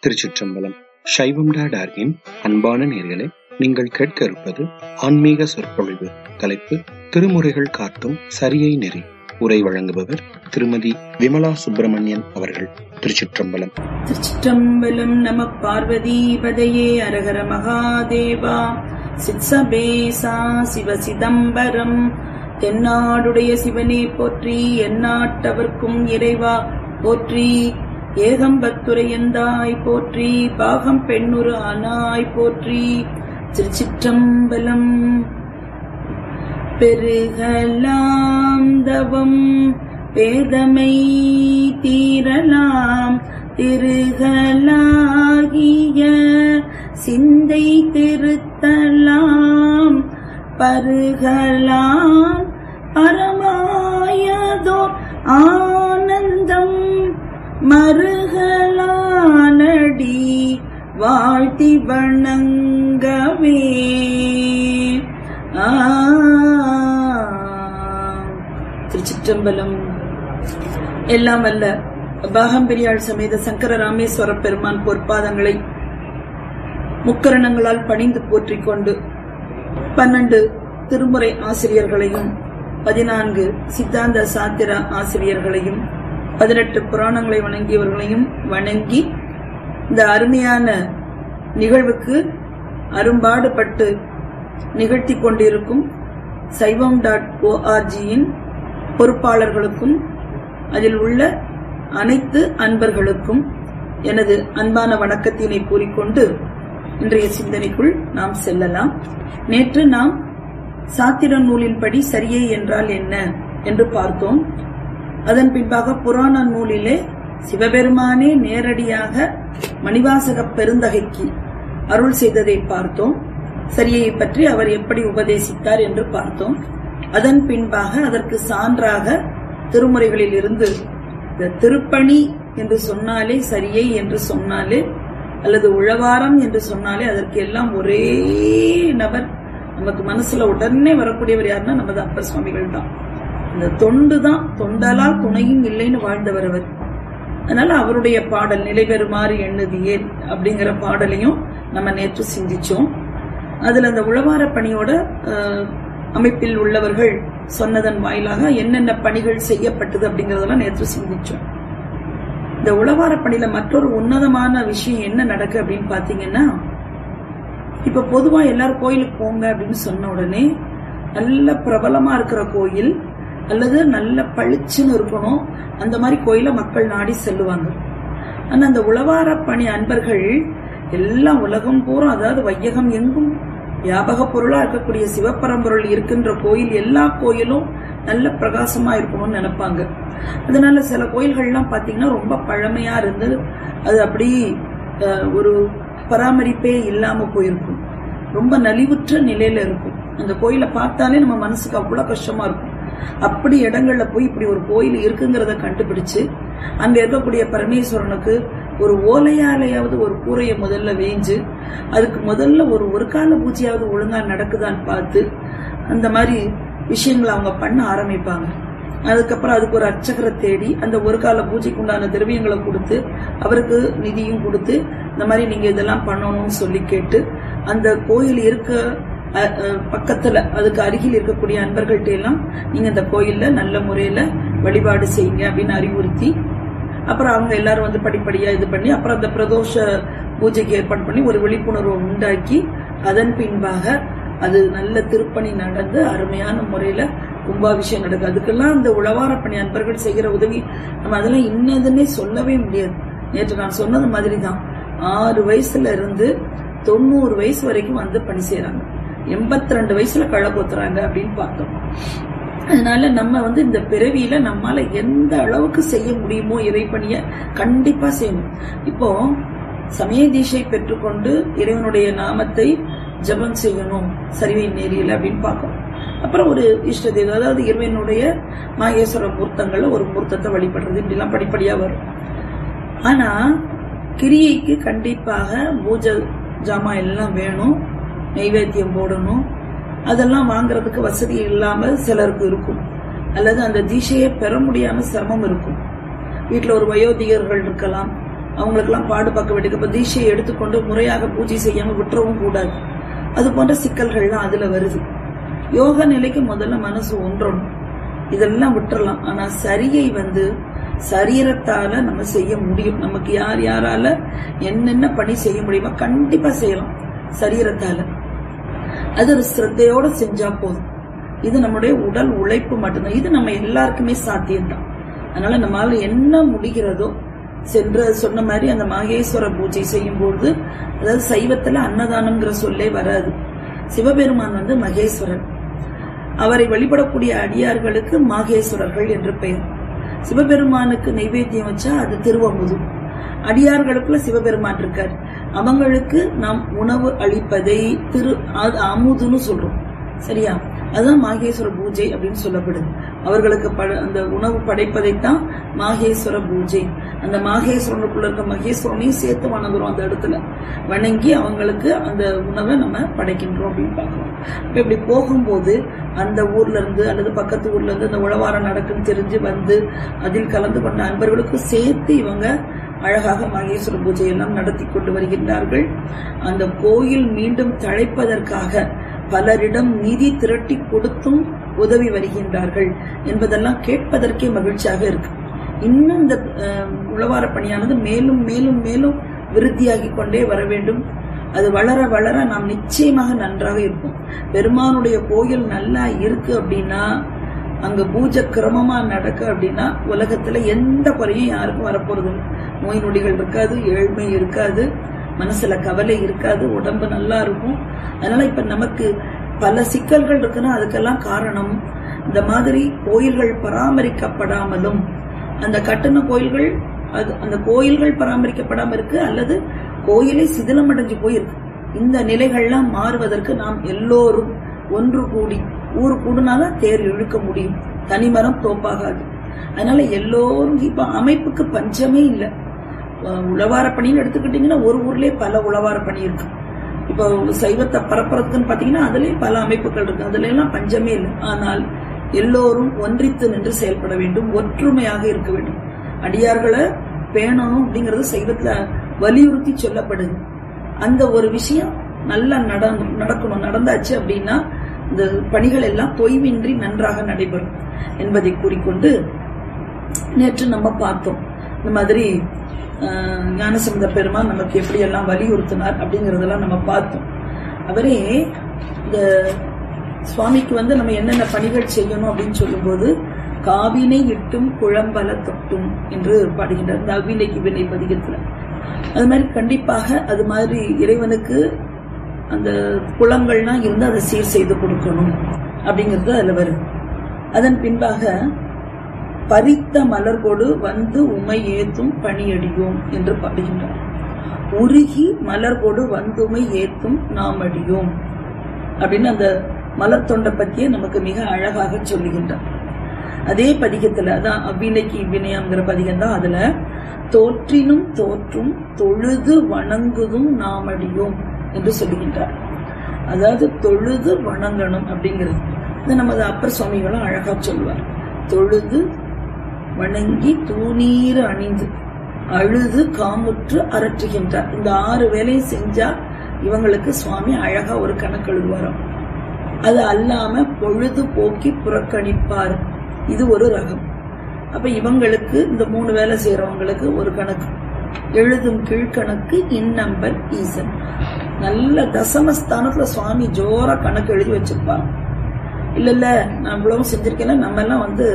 திருச்சிற்றம்பலம் சைவம் டாடார்கின் அன்பான நேர்களே நீங்கள் கேட்க இருப்பது ஆன்மீக சொற்பொழிவு தலைப்பு திருமுறைகள் காட்டும் சரியை நெறி உரை வழங்குபவர் திருமதி விமலா சுப்பிரமணியன் அவர்கள் திருச்சிற்றம்பலம் திருச்சிற்றம்பலம் நம பார்வதீபதையே அரகர மகாதேவா சித்சபேசா சிவ சிதம்பரம் தென்னாடுடைய சிவனே போற்றி எந்நாட்டவர்க்கும் இறைவா போற்றி ஏகம்பத்துரையந்தாய் போற்றி பாகம் பெண்ணுரு ஆனாய் போற்றி திருச்சிற்றம்பலம் பெருகலாம் தவம் பேதமை தீரலாம் திருகலாகிய சிந்தை திருத்தலாம் பருகலாம் பரமாயதோர் ஆனந்தம் மருகலானடி வாழ்த்தி வணங்கவே ஆ திருச்சிற்றம்பலம் எல்லாம் வல்ல பாகம்பெரியாள் சமேத சங்கர ராமேஸ்வர பெருமான் பொற்பாதங்களை முக்கரணங்களால் பணிந்து போற்றிக் கொண்டு பன்னெண்டு திருமுறை ஆசிரியர்களையும் பதினான்கு சித்தாந்த சாத்திர ஆசிரியர்களையும் பதினெட்டு புராணங்களை வணங்கியவர்களையும் வணங்கி இந்த அருமையான நிகழ்வுக்கு அரும்பாடுபட்டு நிகழ்த்தி கொண்டிருக்கும் சைவம் டாட் ஓஆர்ஜியின் பொறுப்பாளர்களுக்கும் அதில் உள்ள அனைத்து அன்பர்களுக்கும் எனது அன்பான வணக்கத்தினை கூறிக்கொண்டு இன்றைய சிந்தனைக்குள் நாம் செல்லலாம் நேற்று நாம் சாத்திர நூலின்படி சரியே என்றால் என்ன என்று பார்த்தோம் அதன் பின்பாக புராண நூலிலே சிவபெருமானே நேரடியாக மணிவாசக பெருந்தகைக்கு அருள் செய்ததை பார்த்தோம் சரியை பற்றி அவர் எப்படி உபதேசித்தார் என்று பார்த்தோம் அதன் பின்பாக அதற்கு சான்றாக திருமுறைகளில் இருந்து இந்த திருப்பணி என்று சொன்னாலே சரியை என்று சொன்னாலே அல்லது உழவாரம் என்று சொன்னாலே அதற்கு எல்லாம் ஒரே நபர் நமக்கு மனசுல உடனே வரக்கூடியவர் யாருன்னா நமது அப்பர் சுவாமிகள் தான் இந்த தொண்டு தான் தொண்டலா துணையும் இல்லைன்னு வாழ்ந்தவர் அவர் அதனால அவருடைய பாடல் நிலை பெறுமாறு எண்ணுதியே அப்படிங்கிற பாடலையும் நம்ம நேற்று சிந்திச்சோம் அதுல அந்த உழவார பணியோட அமைப்பில் உள்ளவர்கள் சொன்னதன் வாயிலாக என்னென்ன பணிகள் செய்யப்பட்டது அப்படிங்கறதெல்லாம் நேற்று சிந்திச்சோம் இந்த உழவார பணியில மற்றொரு உன்னதமான விஷயம் என்ன நடக்கு அப்படின்னு பாத்தீங்கன்னா இப்ப பொதுவா எல்லாரும் கோயிலுக்கு போங்க அப்படின்னு சொன்ன உடனே நல்ல பிரபலமா இருக்கிற கோயில் அல்லது நல்ல பளிச்சுன்னு இருக்கணும் அந்த மாதிரி கோயில மக்கள் நாடி செல்லுவாங்க ஆனா அந்த உழவார பணி அன்பர்கள் எல்லாம் உலகம் பூரா அதாவது வையகம் எங்கும் வியாபக பொருளா இருக்கக்கூடிய சிவபரம்பொருள் இருக்கின்ற கோயில் எல்லா கோயிலும் நல்ல பிரகாசமா இருக்கணும்னு நினைப்பாங்க அதனால சில கோயில்கள்லாம் பாத்தீங்கன்னா ரொம்ப பழமையா இருந்து அது அப்படி ஒரு பராமரிப்பே இல்லாம போயிருக்கும் ரொம்ப நலிவுற்ற நிலையில இருக்கும் அந்த கோயிலை பார்த்தாலே நம்ம மனசுக்கு அவ்வளவு கஷ்டமா இருக்கும் அப்படி இடங்கள்ல போய் இப்படி ஒரு கோயில் இருக்குங்கிறத கண்டுபிடிச்சு அங்க இருக்கக்கூடிய பரமேஸ்வரனுக்கு ஒரு ஓலையாலையாவது ஒரு கூரையை முதல்ல வேஞ்சு அதுக்கு முதல்ல ஒரு ஒரு கால பூஜையாவது ஒழுங்கா நடக்குதான்னு பார்த்து அந்த மாதிரி விஷயங்களை அவங்க பண்ண ஆரம்பிப்பாங்க அதுக்கப்புறம் அதுக்கு ஒரு அர்ச்சகரை தேடி அந்த ஒரு கால பூஜைக்கு உண்டான திரவியங்களை கொடுத்து அவருக்கு நிதியும் கொடுத்து இந்த மாதிரி நீங்க இதெல்லாம் பண்ணணும்னு சொல்லி கேட்டு அந்த கோயில் இருக்க பக்கத்துல அதுக்கு அருகில் இருக்கக்கூடிய அன்பர்கள்ட்ட எல்லாம் நீங்க இந்த கோயில்ல நல்ல முறையில வழிபாடு செய்யுங்க அப்படின்னு அறிவுறுத்தி அப்புறம் அவங்க எல்லாரும் வந்து படிப்படியா இது பண்ணி அப்புறம் அந்த பிரதோஷ பூஜைக்கு ஏற்பாடு பண்ணி ஒரு விழிப்புணர்வு உண்டாக்கி அதன் பின்பாக அது நல்ல திருப்பணி நடந்து அருமையான முறையில கும்பாபிஷேகம் நடக்கும் அதுக்கெல்லாம் அந்த உழவார பணி அன்பர்கள் செய்கிற உதவி நம்ம அதெல்லாம் இன்னதுன்னே சொல்லவே முடியாது நேற்று நான் சொன்னது மாதிரி தான் ஆறு வயசுல இருந்து தொண்ணூறு வயசு வரைக்கும் வந்து பணி செய்யறாங்க எண்பத்தி ரெண்டு வயசுல களை கொத்துறாங்க அப்படின்னு பார்த்தோம் அதனால நம்ம வந்து இந்த பிறவியில நம்மால எந்த அளவுக்கு செய்ய முடியுமோ இறைப்பணிய கண்டிப்பா செய்யணும் இப்போ சமய தீஷை பெற்றுக்கொண்டு இறைவனுடைய நாமத்தை ஜபம் செய்யணும் சரிவை நேரியில் அப்படின்னு பார்க்கணும் அப்புறம் ஒரு இஷ்ட தெய்வம் அதாவது இறைவனுடைய மாகேஸ்வர மூர்த்தங்கள்ல ஒரு மூர்த்தத்தை வழிபடுறது இப்படிலாம் படிப்படியா வரும் ஆனா கிரியைக்கு கண்டிப்பாக பூஜை ஜாமா எல்லாம் வேணும் நைவேத்தியம் போடணும் அதெல்லாம் வாங்குறதுக்கு வசதி இல்லாம சிலருக்கு இருக்கும் அல்லது அந்த தீஷையை பெற முடியாம சிரமம் இருக்கும் வீட்டுல ஒரு வயோதிகர்கள் இருக்கலாம் அவங்களுக்கெல்லாம் பாடு பார்க்க வேண்டியது இப்ப தீட்சையை எடுத்துக்கொண்டு முறையாக பூஜை செய்யாம விட்டுறவும் கூடாது அது போன்ற சிக்கல்கள்லாம் அதுல வருது யோக நிலைக்கு முதல்ல மனசு ஒன்றணும் இதெல்லாம் விட்டுறலாம் ஆனா சரியை வந்து சரீரத்தால நம்ம செய்ய முடியும் நமக்கு யார் யாரால என்னென்ன பணி செய்ய முடியுமோ கண்டிப்பா செய்யலாம் சரீரத்தால அது ஒரு சிரத்தையோட செஞ்சா போதும் இது நம்முடைய உடல் உழைப்பு மட்டும்தான் இது நம்ம எல்லாருக்குமே சாத்தியம்தான் அதனால நம்மளால என்ன முடிகிறதோ சென்ற சொன்ன மாதிரி அந்த மாகேஸ்வர பூஜை செய்யும் பொழுது அதாவது சைவத்துல அன்னதானம்ங்கிற சொல்லே வராது சிவபெருமான் வந்து மகேஸ்வரன் அவரை வழிபடக்கூடிய அடியார்களுக்கு மாகேஸ்வரர்கள் என்று பெயர் சிவபெருமானுக்கு நைவேத்தியம் வச்சா அது திருவமுது அடியார்களுக்குள்ள சிவபெருமான் இருக்கார் அவங்களுக்கு நாம் உணவு அளிப்பதை திரு அது அமுதுன்னு சொல்றோம் சரியா அதுதான் மாகேஸ்வர பூஜை அப்படின்னு சொல்லப்படுது அவர்களுக்கு பட- அந்த உணவு படைப்பதைத்தான் மாகேஸ்வர பூஜை அந்த மாகேஸ்வரனுக்குள்ள இருக்க மகேஸ்வரனையும் சேர்த்து வணங்குறோம் அந்த இடத்துல வணங்கி அவங்களுக்கு அந்த உணவை நம்ம படைக்கின்றோம் அப்படின்னு பார்க்கிறோம் இப்ப இப்படி போகும்போது அந்த ஊர்ல இருந்து அல்லது பக்கத்து ஊர்ல இருந்து அந்த உழவாரம் நடக்குன்னு தெரிஞ்சு வந்து அதில் கலந்து கொண்ட அன்பர்களுக்கு சேர்த்து இவங்க அழகாக மகேஸ்வர பூஜை எல்லாம் நடத்தி கொண்டு வருகின்றார்கள் அந்த கோயில் மீண்டும் தழைப்பதற்காக பலரிடம் நிதி திரட்டி கொடுத்தும் உதவி வருகின்றார்கள் என்பதெல்லாம் கேட்பதற்கே மகிழ்ச்சியாக இருக்கு இன்னும் இந்த அஹ், உழவார பணியானது மேலும் மேலும் மேலும் விருத்தியாகி கொண்டே வர வேண்டும் அது வளர வளர நாம் நிச்சயமாக நன்றாக இருப்போம் பெருமானுடைய கோயில் நல்லா இருக்கு அப்படின்னா அங்க பூஜை கிரமமா நடக்க அப்படின்னா உலகத்துல எந்த குறையும் யாருக்கும் வரப்போறது இல்ல. நோய் நொடிகள் இருக்காது ஏழ்மை இருக்காது மனசுல கவலை இருக்காது உடம்பு நல்லா இருக்கும் அதனால இப்ப நமக்கு பல சிக்கல்கள் இருக்குன்னா அதுக்கெல்லாம் காரணம் இந்த மாதிரி கோயில்கள் பராமரிக்கப்படாமலும் அந்த கட்டின கோயில்கள் அது அந்த கோயில்கள் பராமரிக்கப்படாம இருக்கு அல்லது கோயிலை சிதிலமடைஞ்சு போயிருக்கு இந்த நிலைகள்லாம் மாறுவதற்கு நாம் எல்லோரும் ஒன்று கூடி ஊர் கூடுனாதான் தேர் இழுக்க முடியும் தனிமரம் தோப்பாகாது அதனால எல்லோரும் இப்ப அமைப்புக்கு பஞ்சமே இல்லை அஹ் உழவார பணின்னு எடுத்துக்கிட்டீங்கன்னா ஒரு ஊர்லயே பல உழவார பணி இருக்கு இப்போ சைவத்தை பரப்புறதுக்குன்னு பாத்தீங்கன்னா அதுலயே பல அமைப்புகள் இருக்கு அதுல எல்லாம் பஞ்சமே இல்லை ஆனால் எல்லோரும் ஒன்றித்து நின்று செயல்பட வேண்டும் ஒற்றுமையாக இருக்க வேண்டும் அடியார்களை பேணணும் அப்படிங்கறது சைவத்துல வலியுறுத்தி சொல்லப்படுது அந்த ஒரு விஷயம் நல்லா நட நடக்கணும் நடந்தாச்சு அப்படின்னா இந்த பணிகள் எல்லாம் தொய்வின்றி நன்றாக நடைபெறும் என்பதை கூறிக்கொண்டு நேற்று நம்ம பார்த்தோம் இந்த மாதிரி ஆஹ், ஞானசம்பந்த பெருமான் நமக்கு எப்படி எல்லாம் வலியுறுத்தினார் அப்படிங்கறதெல்லாம் நம்ம பார்த்தோம் அவரே இந்த சுவாமிக்கு வந்து நம்ம என்னென்ன பணிகள் செய்யணும் அப்படின்னு சொல்லும்போது காவினை இட்டும் குழம்பல தொட்டும் என்று பாடுகின்றார் இந்த அவ்வினைக்கு வினை பதிகத்துல அது மாதிரி கண்டிப்பாக அது மாதிரி இறைவனுக்கு அந்த குளங்கள்லாம் இருந்து அதை சீர் செய்து கொடுக்கணும் அப்படிங்கிறது அதுல வருது அதன் பின்பாக பறித்த மலர்கொடு வந்து உமை ஏத்தும் பணியடியோம் என்று பாடுகின்றார் உருகி மலர்கொடு வந்துமை ஏத்தும் நாம் அடியோம் அப்படின்னு அந்த மலர் தொண்டை பத்தியே நமக்கு மிக அழகாக சொல்லுகின்றார் அதே பதிகத்துல அதான் அவ்வினைக்கு இவ்வினையாங்கிற பதிகம் தான் அதுல தோற்றினும் தோற்றும் தொழுது வணங்குதும் நாமடியோம் என்று சொல்லுகின்றார் அதாவது தொழுது வணங்கணும் அப்படிங்கிறது இது நமது அப்பர் சுவாமிகளும் அழகா சொல்லுவார் தொழுது வணங்கி தூணீர் அணிந்து அழுது காமுற்று அரற்றுகின்றார் இந்த ஆறு வேலையும் செஞ்சா இவங்களுக்கு சுவாமி அழகா ஒரு கணக்கு எழுதுவாராம் அது அல்லாம பொழுது போக்கி புறக்கணிப்பார் இது ஒரு ரகம் அப்ப இவங்களுக்கு இந்த மூணு வேலை செய்யறவங்களுக்கு ஒரு கணக்கு எழுதும் கீழ்கணக்கு இந்நம்பர் ஈசன் நல்ல தசமஸ்தானத்துல சுவாமி ஜோரா கணக்கு எழுதி வச்சிருப்பாங்க இல்ல இல்ல நான் இவ்வளவும் செஞ்சிருக்கேன் நம்ம எல்லாம் வந்து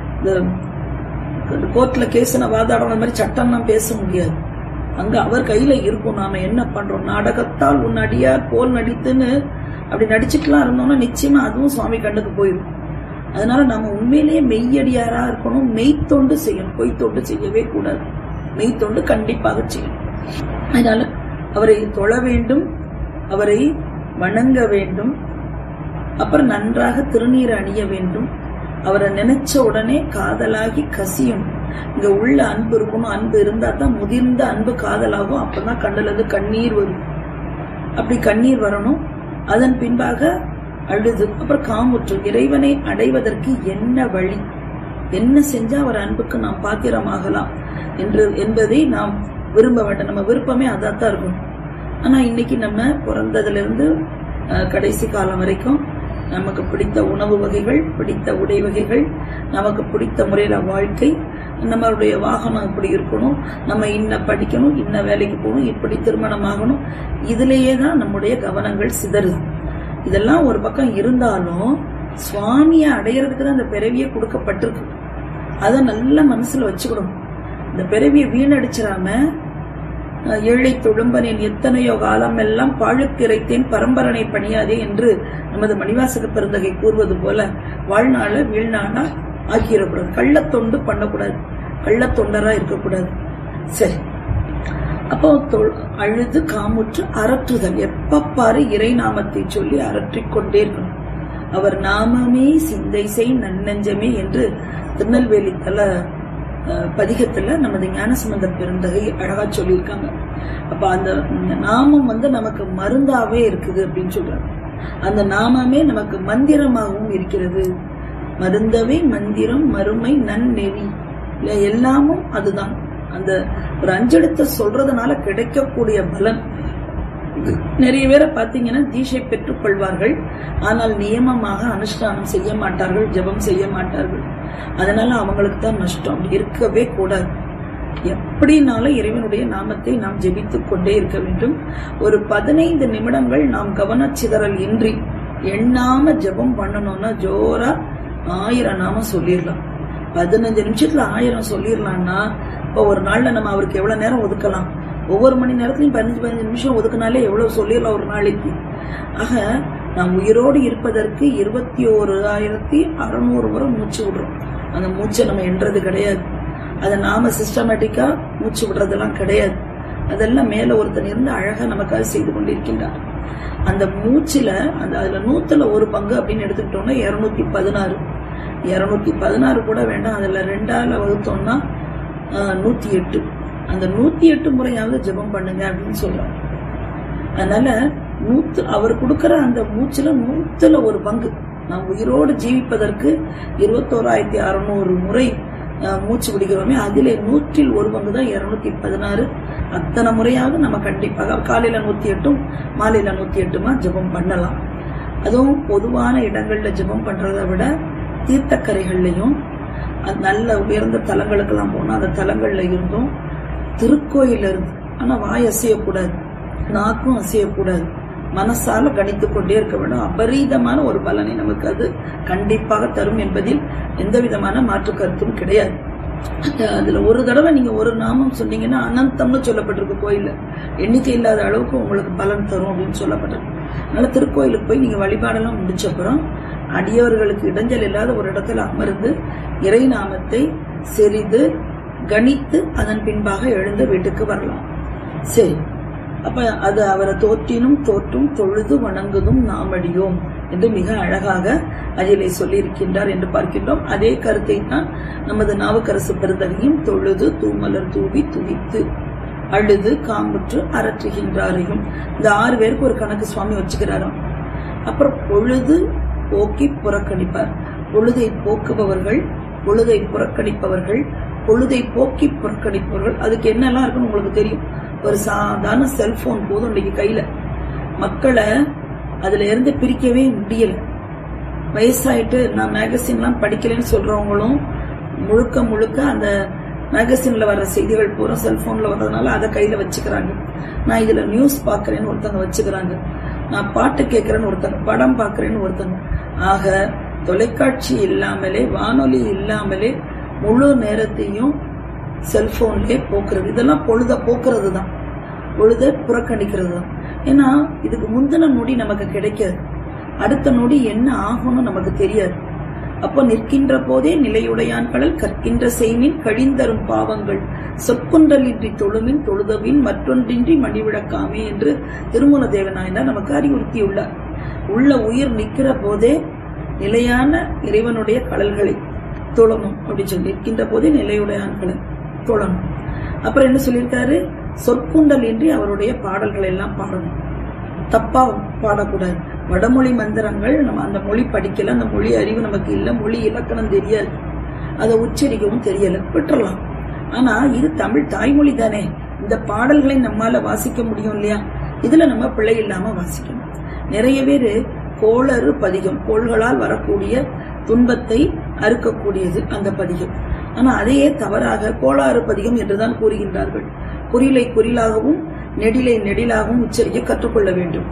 இந்த கோர்ட்ல கேஸ்ன வாதாடுற மாதிரி சட்டம்லாம் பேச முடியாது அங்க அவர் கையில இருக்கும் நாம என்ன பண்றோம் நாடகத்தால் உன் அடியார் போல் நடித்துன்னு அப்படி நடிச்சுட்டுலாம் இருந்தோம்னா நிச்சயமா அதுவும் சுவாமி கண்ணுக்கு போயிடும் அதனால நம்ம உண்மையிலேயே மெய்யடியாரா இருக்கணும் மெய்த்தொண்டு செய்யணும் பொய்த்தொண்டு செய்யவே கூடாது மெய்த்தொண்டு கண்டிப்பாக செய்யணும் அதனால அவரை தொழ வேண்டும் அவரை வணங்க வேண்டும் அப்புறம் நன்றாக திருநீர் அணிய வேண்டும் அவரை நினைச்ச உடனே காதலாகி கசியும் இங்க உள்ள அன்பு இருக்கணும் அன்பு இருந்தா தான் முதிர்ந்த அன்பு காதலாகும் அப்பதான் கண்ணுல இருந்து கண்ணீர் வரும் அப்படி கண்ணீர் வரணும் அதன் பின்பாக அழுது அப்புறம் காமுற்று இறைவனை அடைவதற்கு என்ன வழி என்ன செஞ்சா அவர் அன்புக்கு நாம் பாத்திரமாகலாம் என்று என்பதை நாம் விரும்ப வேண்டாம் நம்ம விருப்பமே அதான் தான் இருக்கும் ஆனா இன்னைக்கு நம்ம பிறந்ததுல இருந்து அஹ், கடைசி காலம் வரைக்கும் நமக்கு பிடித்த உணவு வகைகள் பிடித்த உடை வகைகள் நமக்கு பிடித்த முறையில வாழ்க்கை நம்மளுடைய வாகனம் இப்படி இருக்கணும் நம்ம இன்ன படிக்கணும் இன்ன வேலைக்கு போகணும் இப்படி திருமணம் ஆகணும் இதுலயே தான் நம்முடைய கவனங்கள் சிதறுது இதெல்லாம் ஒரு பக்கம் இருந்தாலும் சுவாமியை அடையறதுக்கு தான் இந்த பிறவியே கொடுக்கப்பட்டிருக்கு அதை நல்ல மனசுல வச்சுக்கணும் இந்த பிறவியை வீணடிச்சிடாம அஹ், ஏழை தொழும்பனின் எத்தனையோ காலம் எல்லாம் பாழுக்கிரைத்தேன் பரம்பரனை பணியாதே என்று நமது மணிவாசக பெருந்தகை கூறுவது போல வாழ்நாள வீழ்நாளா ஆக்கிடக்கூடாது கள்ளத்தொண்டு பண்ணக்கூடாது கள்ளத்தொண்டரா இருக்கக்கூடாது சரி அப்போ தொ- அழுது காமுற்று அரற்றுதல் எப்ப பாரு இறை நாமத்தை சொல்லி அரற்றிக் கொண்டே இருக்கணும் அவர் நாமமே சிந்தை செய் நன்னெஞ்சமே என்று திருநெல்வேலி தல அஹ், பதிகத்துல நமது ஞானசம்பந்த பெருந்தகை அழகா சொல்லியிருக்காங்க அப்ப அந்த நாமம் வந்து நமக்கு மருந்தாவே இருக்குது அப்படின்னு சொல்றாங்க அந்த நாமமே நமக்கு மந்திரமாகவும் இருக்கிறது மருந்தவே மந்திரம் மறுமை நன்னெறி இல்ல எல்லாமும் அதுதான் அந்த ஒரு அஞ்செழுத்த சொல்றதுனால கிடைக்கக்கூடிய பலன் நிறைய பேரை பாத்தீங்கன்னா தீட்சை பெற்றுக் கொள்வார்கள் ஆனால் நியமமாக அனுஷ்டானம் செய்ய மாட்டார்கள் ஜெபம் செய்ய மாட்டார்கள் அதனால அவங்களுக்கு தான் நஷ்டம் அப்படி இருக்கவே கூடாது எப்படினாலும் இறைவனுடைய நாமத்தை நாம் ஜெபித்துக் கொண்டே இருக்க வேண்டும் ஒரு பதினைந்து நிமிடங்கள் நாம் கவனச்சிதறல் இன்றி எண்ணாம ஜெபம் பண்ணணும்னா ஜோரா ஆயிரம் நாம சொல்லிடலாம் பதினஞ்சு நிமிஷத்துல ஆயிரம் சொல்லிடலாம்னா இப்போ ஒரு நாள்ல நம்ம அவருக்கு எவ்வளவு நேரம் ஒதுக்கலாம் ஒவ்வொரு மணி நேரத்திலையும் பதினஞ்சு பதினஞ்சு நிமிஷம் ஒதுக்குனாலே எவ்வளவு சொல்லிடலாம் ஒரு நாளைக்கு ஆக நாம் உயிரோடு இருப்பதற்கு இருபத்தி ஓரு ஆயிரத்தி அறுநூறு முறை மூச்சு விடுறோம் அந்த மூச்சை நம்ம எண்றது கிடையாது அதை நாம சிஸ்டமேட்டிக்கா மூச்சு விடுறதெல்லாம் கிடையாது அதெல்லாம் மேல ஒருத்தன் இருந்து அழகா நமக்காக செய்து கொண்டிருக்கின்றார் அந்த மூச்சுல அந்த அதுல நூத்துல ஒரு பங்கு அப்படின்னு எடுத்துக்கிட்டோம்னா இருநூத்தி பதினாறு இருநூத்தி பதினாறு கூட வேண்டாம் அதுல ரெண்டால வகுத்தோம்னா ஆஹ், நூத்தி எட்டு அந்த நூத்தி எட்டு முறையாவது ஜெபம் பண்ணுங்க அப்படின்னு சொல்றாங்க அதனால நூத்து அவர் கொடுக்கிற அந்த மூச்சுல நூத்துல ஒரு பங்கு நாம் உயிரோடு ஜீவிப்பதற்கு இருபத்தோராயிரத்தி அறுநூறு முறை அஹ், மூச்சு பிடிக்கிறோமே அதிலே நூற்றில் ஒரு பங்கு தான் இருநூத்தி பதினாறு அத்தனை முறையாவது நம்ம கண்டிப்பாக காலையில நூத்தி எட்டும் மாலையில நூத்தி எட்டுமா ஜெபம் பண்ணலாம் அதுவும் பொதுவான இடங்கள்ல ஜெபம் பண்றதை விட தீர்த்தக்கரைகள்லையும் அது நல்ல உயர்ந்த தலங்களுக்கெல்லாம் போனா அந்த தலங்கள்ல இருந்தும் திருக்கோயில இருந்து ஆனா வாய் அசையக்கூடாது நாக்கும் அசையக்கூடாது மனசால கணித்துக் கொண்டே இருக்க வேண்டும் அபரீதமான ஒரு பலனை நமக்கு அது கண்டிப்பாக தரும் என்பதில் எந்த விதமான மாற்று கருத்தும் கிடையாது அந்த- அதுல ஒரு தடவை நீங்க ஒரு நாமம் சொன்னீங்கன்னா அனந்தம்னு சொல்லப்பட்டிருக்கு கோயில்ல எண்ணிக்கை இல்லாத அளவுக்கு உங்களுக்கு பலன் தரும் அப்படின்னு சொல்லப்பட்டிருக்கு அதனால திருக்கோயிலுக்கு போய் நீங்க வழிபாடெல்லாம் முடிச்ச அப்புறம் அடியவர்களுக்கு இடைஞ்சல் இல்லாத ஒரு இடத்துல அமர்ந்து இறை நாமத்தை செறிது கணித்து அதன் பின்பாக எழுந்து வீட்டுக்கு வரலாம் சரி அப்ப அது அவரை தோற்றினும் தோற்றும் தொழுது வணங்குதும் நாமடியோம் என்று மிக அழகாக அதிலே சொல்லியிருக்கின்றார் என்று பார்க்கின்றோம் அதே கருத்தை தான் நமது நாவுக்கரசு பெருந்தகையும் தொழுது தூமலர் தூவி துதித்து அழுது காமுற்று அரற்றுகின்றாரையும் இந்த ஆறு பேருக்கு ஒரு கணக்கு சுவாமி வச்சுக்கிறாராம் அப்புறம் பொழுது போக்கி புறக்கணிப்பார் பொழுதை போக்குபவர்கள் பொழுதை புறக்கணிப்பவர்கள் பொழுதை போக்கி புறக்கணிப்பவர்கள் அதுக்கு என்னெல்லாம் இருக்குன்னு உங்களுக்கு தெரியும் ஒரு சாதாரண செல்போன் போதும் இன்னைக்கு கையில மக்களை அதுல இருந்து பிரிக்கவே முடியல வயசாயிட்டு நான் மேகசின்லாம் படிக்கலைன்னு சொல்றவங்களும் முழுக்க முழுக்க அந்த மேகசின்ல வர்ற செய்திகள் பூரா செல்போன்ல வர்றதுனால அதை கையில வச்சுக்கிறாங்க நான் இதுல நியூஸ் பாக்குறேன்னு ஒருத்தங்க வச்சுக்கிறாங்க நான் பாட்டு கேட்கறேன்னு ஒருத்தங்க படம் பாக்குறேன்னு ஒருத்தங்க ஆக தொலைக்காட்சி இல்லாமலே வானொலி இல்லாமலே முழு நேரத்தையும் செல்போன்லயே போக்குறது இதெல்லாம் பொழுத போக்குறது தான் பொழுத புறக்கணிக்கிறது தான் ஏன்னா இதுக்கு முந்தின நொடி நமக்கு கிடைக்காது அடுத்த நொடி என்ன ஆகும்னு நமக்கு தெரியாது அப்போ நிற்கின்ற போதே நிலையுடையான் கடல் கற்கின்ற செய்மின் கழிந்தரும் பாவங்கள் சொற்குன்றலின்றி தொழுமின் தொழுதவின் மற்றொன்றின்றி மணிவிழக்காமே என்று திருமூல தேவநாயனார் நமக்கு அறிவுறுத்தியுள்ளார் உள்ள உயிர் நிற்கிற போதே நிலையான இறைவனுடைய கடல்களை தொழணும் அப்படின்னு சொல்லி நிற்கின்ற போதே நிலையுடையான் கடல் தொழணும் அப்புறம் என்ன சொல்லியிருக்காரு சொற்குண்டல் இன்றி அவருடைய பாடல்கள் எல்லாம் பாடணும் தப்பா பாடக்கூடாது வடமொழி மந்திரங்கள் நம்ம அந்த மொழி படிக்கல அந்த மொழி அறிவு நமக்கு இல்ல மொழி இலக்கணம் தெரியாது அதை உச்சரிக்கவும் தெரியல விட்டுறலாம் ஆனா இது தமிழ் தாய்மொழி தானே இந்த பாடல்களை நம்மால வாசிக்க முடியும் இல்லையா இதுல நம்ம பிழை இல்லாம வாசிக்கணும் நிறைய பேரு கோளறு பதிகம் கோள்களால் வரக்கூடிய துன்பத்தை அறுக்கக்கூடியது அந்த பதிகம் ஆனா அதையே தவறாக கோளாறு பதிகம் என்றுதான் கூறுகின்றார்கள் குறிலை குறிலாகவும் நெடிலை நெடிலாகவும் உச்சரிக்க கற்றுக்கொள்ள வேண்டும்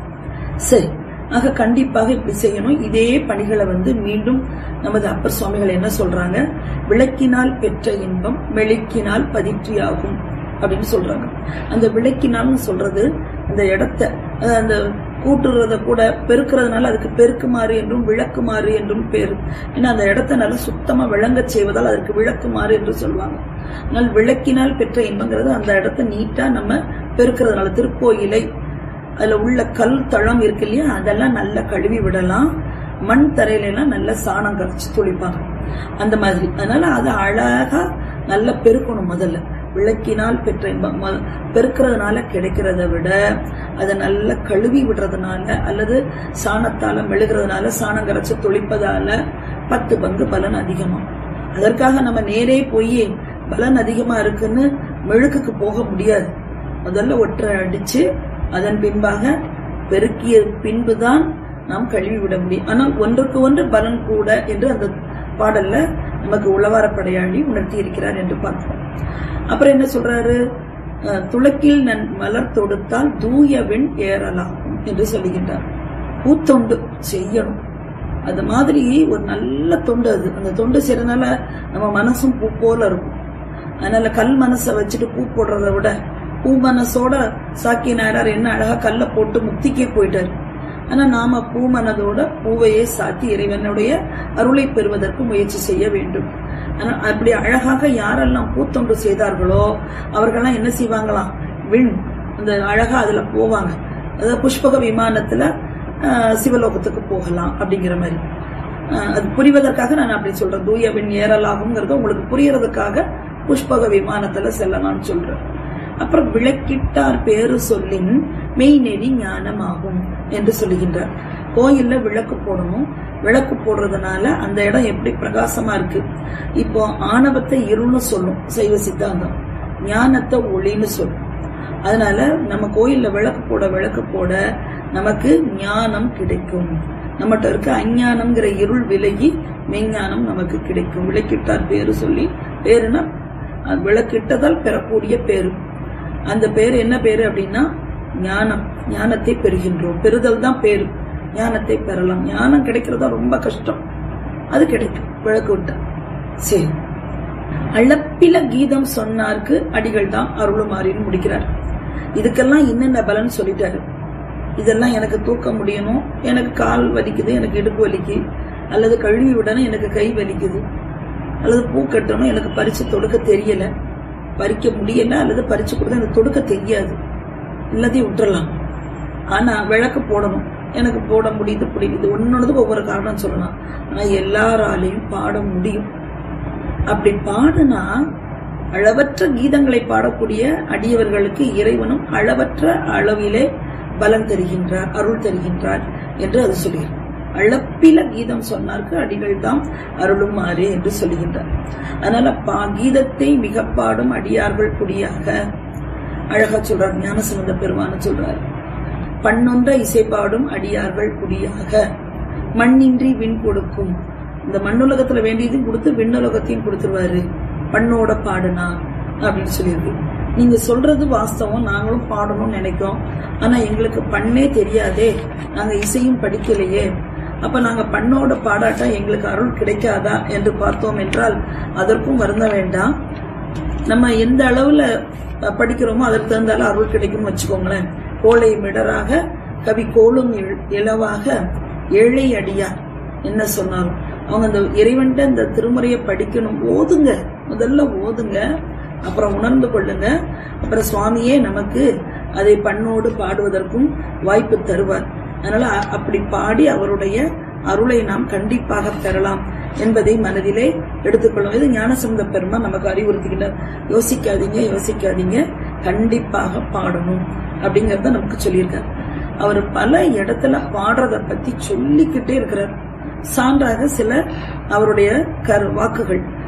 சரி ஆக கண்டிப்பாக இப்படி செய்யணும் இதே பணிகளை வந்து மீண்டும் நமது அப்பர் சுவாமிகள் என்ன சொல்றாங்க விளக்கினால் பெற்ற இன்பம் மெழுக்கினால் பதிற்றியாகும் அப்படின்னு சொல்றாங்க அந்த விளக்கினால்னு சொல்றது அந்த இடத்த அஹ் அந்த கூட்டுறத கூட பெருக்கிறதுனால அதுக்கு பெருக்குமாறு என்றும் விளக்குமாறு என்றும் பேரு ஏன்னா அந்த இடத்த நல்லா சுத்தமா விளங்கச் செய்வதால் அதற்கு விளக்குமாறு என்று சொல்லுவாங்க ஆனால் விளக்கினால் பெற்ற இன்பங்கிறது அந்த இடத்த நீட்டா நம்ம பெருக்கிறதுனால திருக்கோயிலை அதுல உள்ள கல் தளம் இருக்கு இல்லையா அதெல்லாம் நல்லா கழுவி விடலாம் மண் தரையில எல்லாம் நல்ல சாணம் கரைச்சு துளிப்பாங்க அந்த மாதிரி அதனால அதை அழகா நல்லா பெருக்கணும் முதல்ல விளக்கினால் பெற்ற இன்பம் மொ- பெருக்கிறதுனால கிடைக்கிறத விட அதை நல்லா கழுவி விடுறதுனால அல்லது சாணத்தால மெழுகிறதுனால சாணம் கரைச்சு துளிப்பதால பத்து பங்கு பலன் அதிகமா அதற்காக நம்ம நேரே போய் பலன் அதிகமா இருக்குன்னு மெழுகுக்கு போக முடியாது முதல்ல ஒற்றை அடிச்சு அதன் பின்பாக பெருக்கிய பின்புதான் நாம் கழுவி விட முடியும் ஆனால் ஒன்றுக்கு ஒன்று பலன் கூட என்று அந்த பாடல்ல நமக்கு உளவாரப்படையாளி உணர்த்தி இருக்கிறார் என்று பார்க்கிறோம் அப்புறம் என்ன சொல்றாரு அஹ், துளக்கில் நன் மலர் தொடுத்தால் தூய வெண் ஏறலாகும் என்று சொல்லுகின்றார் பூத்தொண்டு செய்யணும் அது மாதிரி ஒரு நல்ல தொண்டு அது அந்த தொண்டு செய்யறதுனால நம்ம மனசும் பூ போல இருக்கும் அதனால கல் மனசை வச்சுட்டு பூ போடுறதை விட பூ மனசோட சாக்கி நாயனார் என்ன அழகா கல்ல போட்டு முக்திக்கே போயிட்டாரு ஆனா நாம பூ மனதோட பூவையே சாத்தி இறைவனுடைய அருளை பெறுவதற்கு முயற்சி செய்ய வேண்டும் ஆனா அப்படி அழகாக யாரெல்லாம் பூத்தொண்டு செய்தார்களோ அவர்கள்லாம் என்ன செய்வாங்களாம் விண் அந்த அழகா அதுல போவாங்க அதாவது புஷ்பக விமானத்துல ஆஹ், சிவலோகத்துக்கு போகலாம் அப்படிங்கிற மாதிரி ஆஹ், அது புரிவதற்காக நான் அப்படி சொல்றேன் தூய விண் ஏறலாகுங்கிறத உங்களுக்கு புரியறதுக்காக புஷ்பக விமானத்துல செல்லலாம்னு சொல்றேன் அப்புறம் விளக்கிட்டார் பேரு சொல்லின் மெய்நெறி ஞானமாகும் என்று சொல்லுகின்றார் கோயில்ல விளக்கு போடணும் விளக்கு போடுறதுனால அந்த இடம் எப்படி பிரகாசமா இருக்கு இப்போ ஆணவத்தை இருள்னு சொல்லும் சைவ சித்தாந்தம் ஞானத்தை ஒளின்னு சொல்லும் அதனால நம்ம கோயில்ல விளக்கு போட விளக்கு போட நமக்கு ஞானம் கிடைக்கும் நம்மகிட்ட இருக்க அஞ்ஞானம்ங்கிற இருள் விலகி மெஞ்ஞானம் நமக்கு கிடைக்கும் விளக்கிட்டார் பேரு சொல்லி பேருனா அது விளக்கிட்டதால் பெறக்கூடிய பேரு அந்த பேரு என்ன பேரு அப்படின்னா ஞானம் ஞானத்தை பெறுகின்றோம் பெறுதல் தான் பேரு ஞானத்தை பெறலாம் ஞானம் கிடைக்கிறதா ரொம்ப கஷ்டம் அது கிடைக்கும் விளக்கு விட்டா சரி அளப்பில கீதம் சொன்னார்க்கு அடிகள் தான் அருளுமாறின்னு முடிக்கிறார் இதுக்கெல்லாம் என்னென்ன பலன் சொல்லிட்டாரு இதெல்லாம் எனக்கு தூக்க முடியணும் எனக்கு கால் வலிக்குது எனக்கு இடுப்பு வலிக்கு அல்லது கழுவி விடணும் எனக்கு கை வலிக்குது அல்லது பூ கட்டணும் எனக்கு பறிச்சு தொடுக்க தெரியல பறிக்க முடியல அல்லது பறிச்சு கொடுத்தா எனக்கு தொடுக்க தெரியாது எல்லாத்தையும் விட்டுறலாம் ஆனா விளக்கு போடணும் எனக்கு போட முடியுது பிடிக்குது ஒன்னொன்னுக்கு ஒவ்வொரு காரணம் சொல்லலாம் ஆனா எல்லாராலையும் பாட முடியும் அப்படி பாடுனா அளவற்ற கீதங்களை பாடக்கூடிய அடியவர்களுக்கு இறைவனும் அளவற்ற அளவிலே பலன் தருகின்றார் அருள் தருகின்றார் என்று அது சொல்லுகிறார் அளப்பில கீதம் சொன்னார்க்கு அடிகள் தாம் அருளுமாறு என்று சொல்லுகின்றார் அதனால பா கீதத்தை மிக பாடும் அடியார்கள் குடியாக அழகா சொல்றார் ஞானசம்பந்த பெருமான்னு சொல்றார் பண்ணொன்ற இசைப்பாடும் அடியார்கள் குடியாக மண்ணின்றி விண் கொடுக்கும் இந்த மண்ணுலகத்துல வேண்டியதையும் கொடுத்து விண்ணுலகத்தையும் கொடுத்துருவாரு பண்ணோட பாடுனா அப்படின்னு சொல்லியிருக்கு நீங்க சொல்றது வாஸ்தவம் நாங்களும் பாடணும்னு நினைக்கிறோம் ஆனா எங்களுக்கு பண்ணே தெரியாதே நாங்க இசையும் படிக்கலையே அப்ப நாங்க பண்ணோட பாடாட்டா எங்களுக்கு அருள் கிடைக்காதா என்று பார்த்தோம் என்றால் அதற்கும் வருந்த வேண்டாம் நம்ம எந்த அளவுல அஹ், படிக்கிறோமோ அதற்கு தகுந்தால அருள் கிடைக்கும்னு வச்சுக்கோங்களேன் கோளை மிடராக கவி கோளும் இழ- இலவாக ஏழை அடியார் என்ன சொன்னாலும் அவங்க அந்த இறைவன்ட்ட இந்த திருமுறையை படிக்கணும் ஓதுங்க முதல்ல ஓதுங்க அப்புறம் உணர்ந்து கொள்ளுங்க அப்புறம் சுவாமியே நமக்கு அதை பண்ணோடு பாடுவதற்கும் வாய்ப்பு தருவார் அதனால அ- அப்படி பாடி அவருடைய அருளை நாம் கண்டிப்பாக பெறலாம் என்பதை மனதிலே எடுத்துக்கொள்ளும் இது ஞானசம்பந்த பெருமான் நமக்கு அறிவுறுத்துகின்றார் யோசிக்காதீங்க யோசிக்காதீங்க கண்டிப்பாக பாடணும் அப்படிங்கறத நமக்கு சொல்லியிருக்கார் அவர் பல இடத்துல பாடுறத பத்தி சொல்லிக்கிட்டே இருக்கிறார் சான்றாக சில அவருடைய கரு வாக்குகள்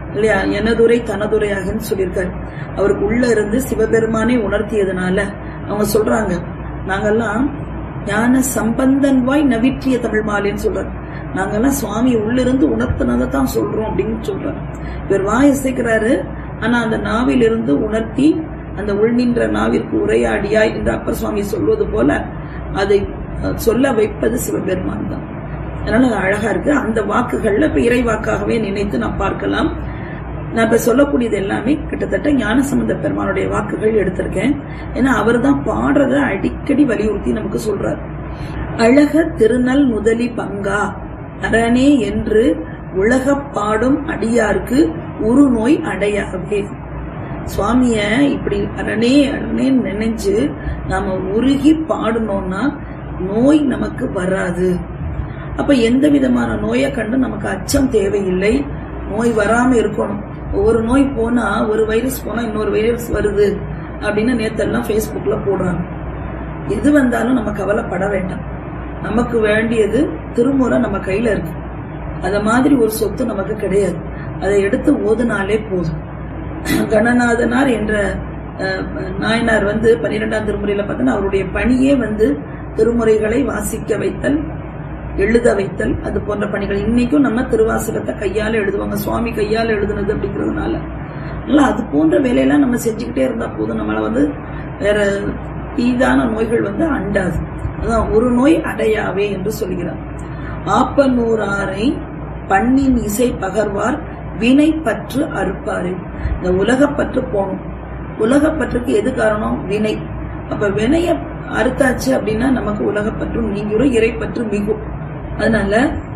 இல்லையா எனதுரை தனதுரையாகன்னு சொல்லியிருக்காரு அவருக்கு உள்ள இருந்து சிவபெருமானே உணர்த்தியதுனால அவங்க சொல்றாங்க நாங்கெல்லாம் ஞான சம்பந்தன் வாய் நவிற்றிய தமிழ் மாலைன்னு சொல்றாரு நாங்கெல்லாம் சுவாமி உள்ளிருந்து உணர்த்தினதை தான் சொல்றோம் அப்படின்னு சொல்றாரு இவர் வாய் இசைக்கிறாரு ஆனா அந்த நாவிலிருந்து உணர்த்தி அந்த உள்நின்ற நாவிற்கு உரையாடியாய் என்று அப்பர் சுவாமி சொல்வது போல அதை அஹ், சொல்ல வைப்பது சிவபெருமான் தான் அதனால அது அழகா இருக்கு அந்த வாக்குகள்ல இப்ப இறை வாக்காகவே நினைத்து நாம் பார்க்கலாம் நான் இப்ப சொல்லக்கூடியது எல்லாமே கிட்டத்தட்ட ஞானசம்பந்த பெருமானுடைய வாக்குகள் எடுத்திருக்கேன் ஏன்னா அவர் தான் பாடுறத அடிக்கடி வலியுறுத்தி நமக்கு சொல்றார் அழக திருநல் முதலி பங்கா அரணே என்று உலகப் பாடும் அடியார்க்கு உரு நோய் அடையாவே சுவாமிய இப்படி அரணே அரணேன்னு நினைச்சு நாம உருகி பாடணும்னா நோய் நமக்கு வராது அப்ப எந்த விதமான நோயை கண்டு நமக்கு அச்சம் தேவையில்லை நோய் வராம இருக்கணும் ஒரு நோய் போனா ஒரு வைரஸ் போனா இன்னொரு வைரஸ் வருது அப்படின்னு நேத்தெல்லாம் ஃபேஸ்புக்ல போடுறாங்க எது வந்தாலும் நம்ம கவலைப்பட வேண்டாம் நமக்கு வேண்டியது திருமுறை நம்ம கையில இருக்கு அத மாதிரி ஒரு சொத்து நமக்கு கிடையாது அதை எடுத்து ஓதுனாலே போதும் கணநாதனார் என்ற அஹ், நாயனார் வந்து பன்னிரெண்டாம் திருமுறையில பார்த்தோன்னா அவருடைய பணியே வந்து திருமுறைகளை வாசிக்க வைத்தல் எழுத வைத்தல் அது போன்ற பணிகள் இன்னைக்கும் நம்ம திருவாசகத்தை கையால எழுதுவாங்க சுவாமி கையால எழுதுனது அப்படிங்கிறதுனால அதனால அது போன்ற வேலையெல்லாம் நம்ம செஞ்சுக்கிட்டே இருந்தா போதும் நம்மள வந்து வேற தீதான நோய்கள் வந்து அண்டாது அதான் ஒரு நோய் அடையாவே என்று சொல்கிறார் ஆப்பனூராரை பண்ணின் இசை பகர்வார் வினை பற்று அறுப்பாரு இந்த உலகப்பற்று போகணும் உலகப்பற்றுக்கு எது காரணம் வினை அப்ப வினைய அறுத்தாச்சு அப்படின்னா நமக்கு உலகப்பற்றும் நீங்கிரும் இறைப்பற்று மிகும் அதனால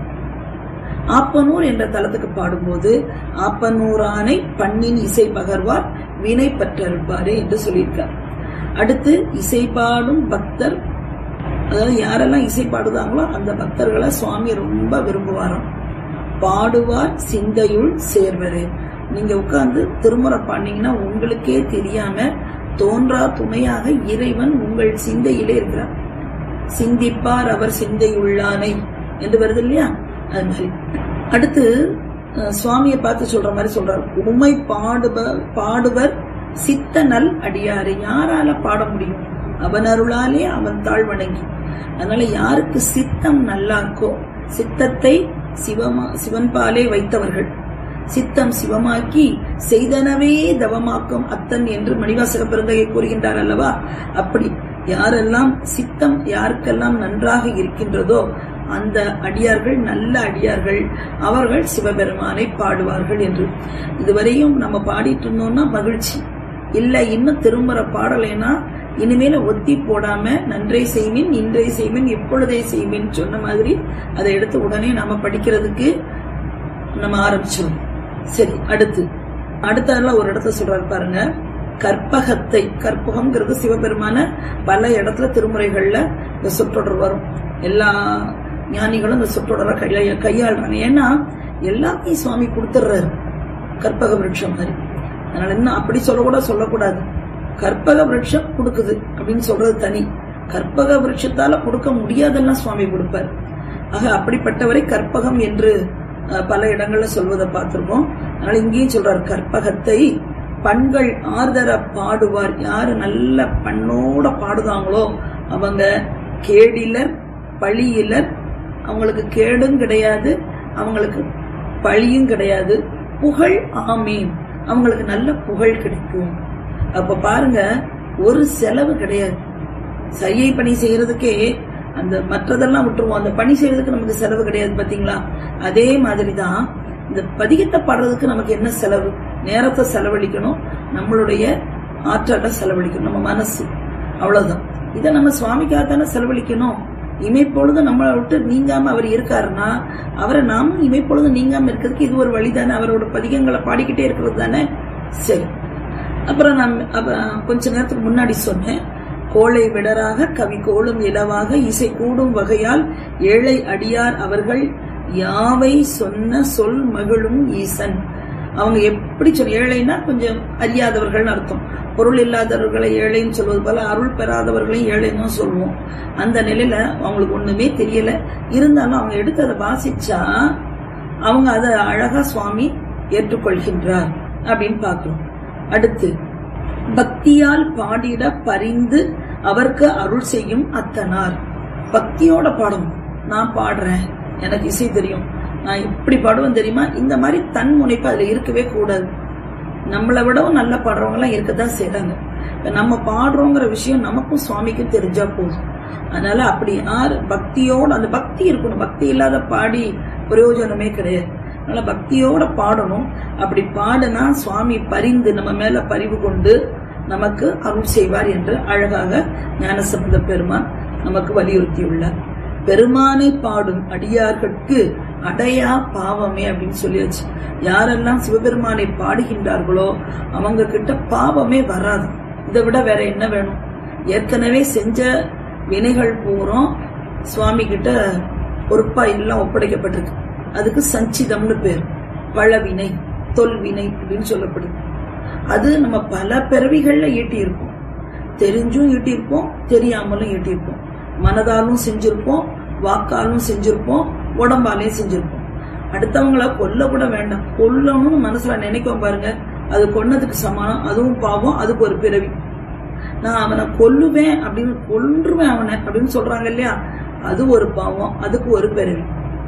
ஆப்பனூர் என்ற தலத்துக்கு பாடும்போது ஆப்பனூரானை பண்ணின் இசை பகர்வார் வினை பற்றறுப்பாரே என்று சொல்லியிருக்கார் அடுத்து இசை பாடும் பக்தர் அதாவது யாரெல்லாம் இசை பாடுதாங்களோ அந்த பக்தர்களை சுவாமி ரொம்ப விரும்புவாராம் பாடுவார் சிந்தையுள் சேர்வரே நீங்க உட்கார்ந்து திருமுறை பாடினீங்கன்னா உங்களுக்கே தெரியாம தோன்றா துணையாக இறைவன் உங்கள் சிந்தையிலே இருக்கிறார் சிந்திப்பார் அவர் சிந்தையுள்ளானை என்று வருது இல்லையா அது மாதிரி அடுத்து அஹ், சுவாமியை பார்த்து சொல்ற மாதிரி சொல்றார் உமை பாடுப பாடுவர் சித்த நல் அடியாரை யாரால பாட முடியும் அவன் அருளாலே அவன் தாழ் வணங்கி அதனால யாருக்கு சித்தம் நல்லா இருக்கோ சித்தத்தை சிவமா சிவன்பாலே வைத்தவர்கள் சித்தம் சிவமாக்கி செய்தனவே தவமாக்கும் அத்தன் என்று மணிவாசக பெருந்தகை கூறுகின்றார் அல்லவா அப்படி யாரெல்லாம் சித்தம் யாருக்கெல்லாம் நன்றாக இருக்கின்றதோ அந்த அடியார்கள் நல்ல அடியார்கள் அவர்கள் சிவபெருமானை பாடுவார்கள் என்று இதுவரையும் நம்ம பாடிட்டு இருந்தோம்னா மகிழ்ச்சி இல்ல இன்னும் திரும்புற பாடலைன்னா இனிமேல ஒத்தி போடாம நன்றை செய்வேன் இன்றை செய்வேன் எப்பொழுதே செய்வேன் சொன்ன மாதிரி அதை எடுத்து உடனே நாம படிக்கிறதுக்கு நம்ம ஆரம்பிச்சிடும் சரி அடுத்து அடுத்ததுல ஒரு இடத்த சொல்றாரு பாருங்க கற்பகத்தை கற்பகம்ங்கிறது சிவபெருமான பல இடத்துல திருமுறைகள்ல இந்த சொற்றொடர் வரும் எல்லா ஞானிகளும் இந்த சொற்றொடரை கையில கையாளுறாங்க ஏன்னா எல்லாத்தையும் சுவாமி கொடுத்துடுறாரு கற்பக விருட்சம் மாதிரி அதனால என்ன அப்படி சொல்லக்கூட சொல்லக்கூடாது கற்பக விருட்சம் கொடுக்குது அப்படின்னு சொல்றது தனி கற்பக விருட்சத்தால கொடுக்க முடியாதெல்லாம் சுவாமி கொடுப்பார் ஆக அப்படிப்பட்டவரை கற்பகம் என்று அஹ், பல இடங்கள்ல சொல்வதை பார்த்திருக்கோம் அதனால இங்கேயும் சொல்றார் கற்பகத்தை பண்கள் ஆர்தர பாடுவார் யாரு நல்ல பண்ணோட பாடுதாங்களோ அவங்க கேடிலர் பழியிலர் அவங்களுக்கு கேடும் கிடையாது அவங்களுக்கு பழியும் கிடையாது புகழ் ஆமீன் அவங்களுக்கு நல்ல புகழ் கிடைக்கும் அப்ப பாருங்க ஒரு செலவு கிடையாது சரியை பணி செய்யறதுக்கே அந்த மற்றதெல்லாம் விட்டுருவோம் அந்த பணி செய்யறதுக்கு நமக்கு செலவு கிடையாது பாத்தீங்களா அதே மாதிரிதான் இந்த பதிகத்தை பாடுறதுக்கு நமக்கு என்ன செலவு நேரத்தை செலவழிக்கணும் நம்மளுடைய ஆற்றலை செலவழிக்கணும் நம்ம மனசு அவ்வளவுதான் இதை நம்ம சுவாமிக்காக தானே செலவழிக்கணும் இமைப்பொழுது நம்மளை விட்டு நீங்காம அவர் இருக்காருன்னா அவரை நாமும் இமைப்பொழுது நீங்காம இருக்கிறதுக்கு இது ஒரு வழிதானே அவரோட பதிகங்களை பாடிக்கிட்டே இருக்கிறது தானே சரி அப்புறம் நான் அப்ப கொஞ்ச நேரத்துக்கு முன்னாடி சொன்னேன் கோளை விடராக கவி கோளும் இலவாக இசை கூடும் வகையால் ஏழை அடியார் அவர்கள் யாவை சொன்ன சொல் மகிழும் ஈசன் அவங்க எப்படி சொன்ன ஏழைனா கொஞ்சம் அறியாதவர்கள் அர்த்தம் பொருள் இல்லாதவர்களை ஏழைன்னு சொல்வது போல அருள் பெறாதவர்களையும் ஏழைன்னு தான் சொல்லுவோம் அந்த நிலையில அவங்களுக்கு ஒண்ணுமே தெரியல இருந்தாலும் அவங்க எடுத்து அதை வாசிச்சா அவங்க அதை அழகா சுவாமி ஏற்றுக்கொள்கின்றார் அப்படின்னு பார்க்கிறோம் அடுத்து பக்தியால் பாடிட பரிந்து அவருக்கு அருள் செய்யும் அத்தனார் பக்தியோட பாடணும் நான் பாடுறேன் எனக்கு இசை தெரியும் நான் இப்படி பாடுவேன் தெரியுமா இந்த மாதிரி தன் முனைப்பு அதுல இருக்கவே கூடாது நம்மளை விடவும் நல்லா பாடுறவங்க எல்லாம் இருக்கத்தான் செய்றாங்க இப்ப நம்ம பாடுறோங்கிற விஷயம் நமக்கும் சுவாமிக்கும் தெரிஞ்சா போதும் அதனால அப்படி யார் பக்தியோட அந்த பக்தி இருக்கணும் பக்தி இல்லாத பாடி பிரயோஜனமே கிடையாது அதனால பக்தியோட பாடணும் அப்படி பாடுனா சுவாமி பரிந்து நம்ம மேல பரிவு கொண்டு நமக்கு அருள் செய்வார் என்று அழகாக ஞானசம்பந்த பெருமான் நமக்கு வலியுறுத்தியுள்ளார் பெருமானை பாடும் அடியார்களுக்கு அடையா பாவமே அப்படின்னு சொல்லியாச்சு யாரெல்லாம் சிவபெருமானை பாடுகின்றார்களோ அவங்க கிட்ட பாவமே வராது இதை விட வேற என்ன வேணும் ஏற்கனவே செஞ்ச வினைகள் பூரம் சுவாமி கிட்ட பொறுப்பா எல்லாம் ஒப்படைக்கப்பட்டிருக்கு அதுக்கு சஞ்சிதம்னு பேர் பழவினை தொல்வினை அப்படின்னு சொல்லப்படுது அது நம்ம பல பிறவிகள்ல ஈட்டியிருப்போம் தெரிஞ்சும் ஈட்டியிருப்போம் தெரியாமலும் ஈட்டியிருப்போம் மனதாலும் செஞ்சிருப்போம் வாக்காலும் செஞ்சிருப்போம் உடம்பாலையும் செஞ்சிருப்போம் அடுத்தவங்கள கொல்ல கூட வேண்டாம் கொல்லணும்னு மனசுல நினைக்கும் பாருங்க அது கொன்னதுக்கு சமானம் அதுவும் பாவம் அதுக்கு ஒரு பிறவி நான் அவனை கொல்லுவேன் அப்படின்னு கொன்றுவேன் அவனை அப்படின்னு சொல்றாங்க இல்லையா அது ஒரு பாவம் அதுக்கு ஒரு பிறவி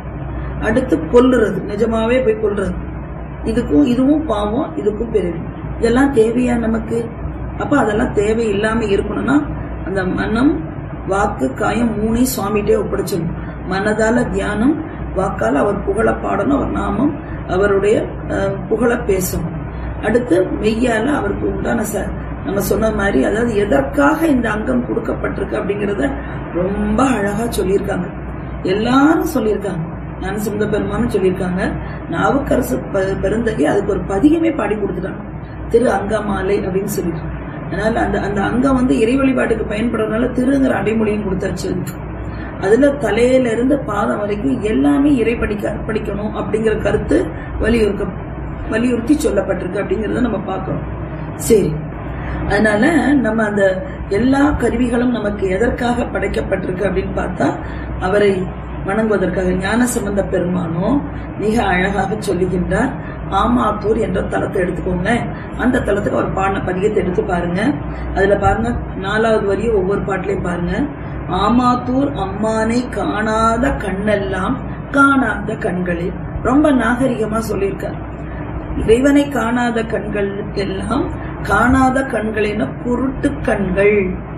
அடுத்து கொல்லுறது நிஜமாவே போய் கொல்றது இதுக்கும் இதுவும் பாவம் இதுக்கும் பிறவி இதெல்லாம் தேவையா நமக்கு அப்ப அதெல்லாம் தேவை இல்லாம இருக்கணும்னா அந்த மனம் வாக்கு காயம் மூணையும் சுவாமிகிட்டே ஒப்படைச்சிடணும் மனதால தியானம் வாக்கால அவர் புகழ பாடணும் அவர் நாமம் அவருடைய அஹ், புகழ பேசணும் அடுத்து மெய்யால அவருக்கு உண்டான ச நம்ம சொன்ன மாதிரி அதாவது எதற்காக இந்த அங்கம் கொடுக்கப்பட்டிருக்கு அப்படிங்கறத ரொம்ப அழகா சொல்லியிருக்காங்க எல்லாரும் சொல்லியிருக்காங்க ஞானசமுத பெருமானும் சொல்லியிருக்காங்க நாவுக்கரசு ப- பெருந்தகை அதுக்கு ஒரு பதிகமே பாடி கொடுத்துட்டாங்க திரு அங்கமாலை அப்படின்னு சொல்லிட்டு அதனால அந்த அந்த அங்கம் வந்து இறை வழிபாட்டுக்கு பயன்படுறதுனால திருங்கிற அடைமொழியும் கொடுத்தாச்சு அதுக்கு. அதுல தலையில இருந்து பாதம் வரைக்கும் எல்லாமே இறை படிக்க படிக்கணும் அப்படிங்கிற கருத்து வலியுறுத்த வலியுறுத்தி சொல்லப்பட்டிருக்கு அப்படிங்கறத நம்ம பார்க்கணும் சரி அதனால நம்ம அந்த எல்லா கருவிகளும் நமக்கு எதற்காக படைக்கப்பட்டிருக்கு அப்படின்னு பார்த்தா அவரை வணங்குவதற்காக ஞான சம்பந்த பெருமானும் மிக அழகாக சொல்லுகின்றார் ஆமாத்தூர் என்ற தலத்தை எடுத்துக்கோங்க அந்த தலத்துக்கு அவர் பாடின பதிகத்தை எடுத்து பாருங்க அதுல பாருங்க நாலாவது வரியும் ஒவ்வொரு பாட்டிலையும் பாருங்க ஆமாத்தூர் அம்மானை காணாத கண்ணெல்லாம் காணாத கண்களே ரொம்ப நாகரிகமா சொல்லியிருக்கார் இறைவனை காணாத கண்கள் எல்லாம் காணாத கண்கள் என குருட்டு கண்கள்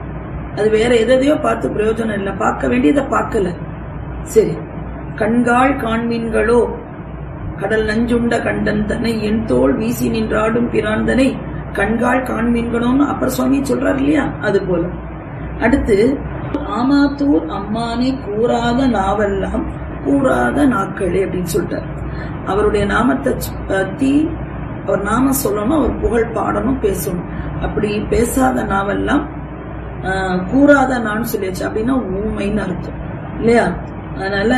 அது வேற எதையோ பார்த்து பிரயோஜனம் இல்லை பார்க்க வேண்டியதை பார்க்கல சரி கண்காள் காண்மீன்களோ கடல் நஞ்சுண்ட கண்டன் தன்னை என் தோல் வீசி நின்றாடும் பிராந்தனை கண்காள் காண்மீன்களோன்னு அப்புறம் சுவாமி சொல்றாரு இல்லையா அது போல அடுத்து ஆமாத்தூர் அம்மானை கூறாத நாவெல்லாம் கூறாத நாட்களே அப்படின்னு சொல்லிட்டார் அவருடைய நாமத்தை பத்தி அவர் நாம சொல்லணும் அவர் புகழ் பாடணும் பேசணும் அப்படி பேசாத நாவெல்லாம் ஆஹ், கூறாத நான் சொல்லியாச்சு அப்படின்னா ஊமைன்னு அர்த்தம் இல்லையா அதனால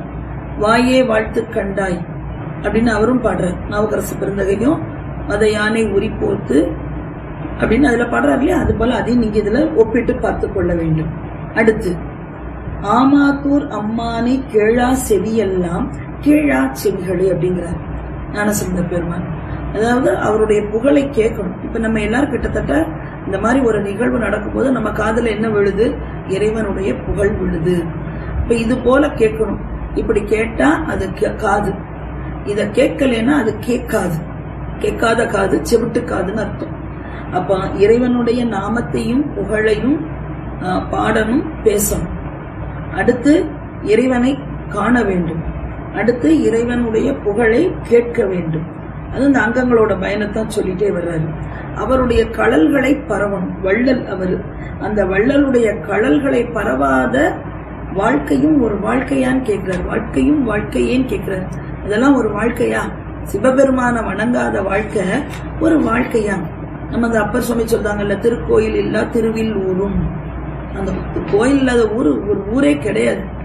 வாயே வாழ்த்து கண்டாய் அப்படின்னு அவரும் பாடுறார் நாவுக்கரசு பெருந்தகையும் அதை யானை உரி போர்த்து அப்படின்னு அதுல பாடுறாரு இல்லையா அது போல அதையும் நீங்க இதுல ஒப்பிட்டு பார்த்து கொள்ள வேண்டும் அடுத்து ஆமாத்தூர் அம்மானை கேழா செவியெல்லாம் கீழா செவிகளே அப்படிங்கிறார் ஞானசம்பந்த பெருமான் அதாவது அவருடைய புகழை கேட்கணும் இப்ப நம்ம எல்லாரும் கிட்டத்தட்ட இந்த மாதிரி ஒரு நிகழ்வு நடக்கும்போது நம்ம காதுல என்ன விழுது இறைவனுடைய புகழ் விழுது இப்ப இது போல கேட்கணும் இப்படி கேட்டா அது கே- காது இத கேட்கலைன்னா அது கேட்காது கேட்காத காது செவிட்டு காதுன்னு அர்த்தம் அப்ப இறைவனுடைய நாமத்தையும் புகழையும் ஆ, பாடணும் பேசணும் அடுத்து இறைவனை காண வேண்டும் அடுத்து இறைவனுடைய புகழை கேட்க வேண்டும் அது இந்த அங்கங்களோட பயணத்தான் சொல்லிட்டே வர்றாரு அவருடைய கழல்களை பரவணும் வள்ளல் அவரு அந்த வள்ளலுடைய கழல்களை பரவாத வாழ்க்கையும் ஒரு வாழ்க்கையான்னு கேட்கிறார் வாழ்க்கையும் வாழ்க்கையேன்னு கேட்கிறார் இதெல்லாம் ஒரு வாழ்க்கையா சிவபெருமான வணங்காத வாழ்க்கை ஒரு வாழ்க்கையா நம்ம அந்த அப்பர் சுவாமி சொல்றாங்கல்ல திருக்கோயில் இல்லா திருவில் ஊரும் அந்த கோயில் இல்லாத ஊரு ஒரு ஊரே கிடையாது